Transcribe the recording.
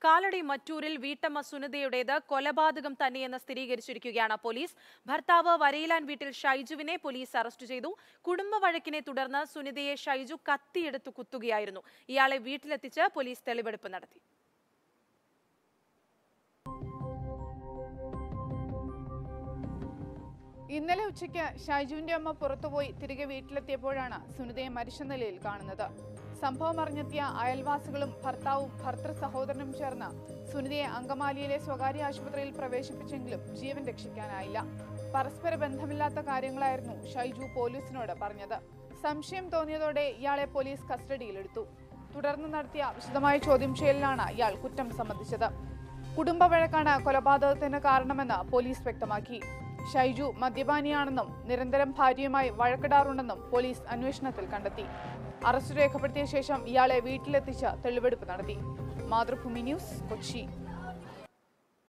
കാലടി മറ്റൂരിൽ വീട്ടമ്മ സുനിതയുടേത് കൊലപാതകം തന്നെയെന്ന് സ്ഥിരീകരിച്ചിരിക്കുകയാണ് പോലീസ് ഭർത്താവ് വരയിലാൻ വീട്ടിൽ ഷൈജുവിനെ പോലീസ് അറസ്റ്റ് ചെയ്തു കുടുംബ വഴക്കിനെ തുടർന്ന് സുനിതയെ ഷൈജു കത്തിയെടുത്ത് കുത്തുകയായിരുന്നു ഇയാളെ വീട്ടിലെത്തിച്ച് പോലീസ് തെളിവെടുപ്പ് നടത്തി ഇന്നലെ ഉച്ചയ്ക്ക് ഷൈജുവിന്റെ അമ്മ പുറത്തുപോയി തിരികെ വീട്ടിലെത്തിയപ്പോഴാണ് സുനിതയെ മരിച്ച നിലയിൽ കാണുന്നത് സംഭവം അറിഞ്ഞെത്തിയ അയൽവാസികളും ഭർത്താവും ഭർത്തൃ സഹോദരനും ചേർന്ന് സുനിതയെ അങ്കമാലിയിലെ സ്വകാര്യ ആശുപത്രിയിൽ പ്രവേശിപ്പിച്ചെങ്കിലും ജീവൻ രക്ഷിക്കാനായില്ല പരസ്പര ബന്ധമില്ലാത്ത കാര്യങ്ങളായിരുന്നു ഷൈജു പോലീസിനോട് പറഞ്ഞത് സംശയം തോന്നിയതോടെ ഇയാളെ പോലീസ് കസ്റ്റഡിയിലെടുത്തു തുടർന്ന് നടത്തിയ വിശദമായ ചോദ്യം ചെയ്യലിലാണ് ഇയാൾ കുറ്റം സമ്മതിച്ചത് കുടുംബ വഴക്കാണ് കൊലപാതകത്തിന് കാരണമെന്ന് പോലീസ് വ്യക്തമാക്കി ഷൈജു മദ്യപാനിയാണെന്നും നിരന്തരം ഭാര്യയുമായി വഴക്കിടാറുണ്ടെന്നും പോലീസ് അന്വേഷണത്തിൽ കണ്ടെത്തി അറസ്റ്റ് രേഖപ്പെടുത്തിയ ശേഷം ഇയാളെ വീട്ടിലെത്തിച്ച് തെളിവെടുപ്പ് നടത്തി മാതൃഭൂമി ന്യൂസ് കൊച്ചി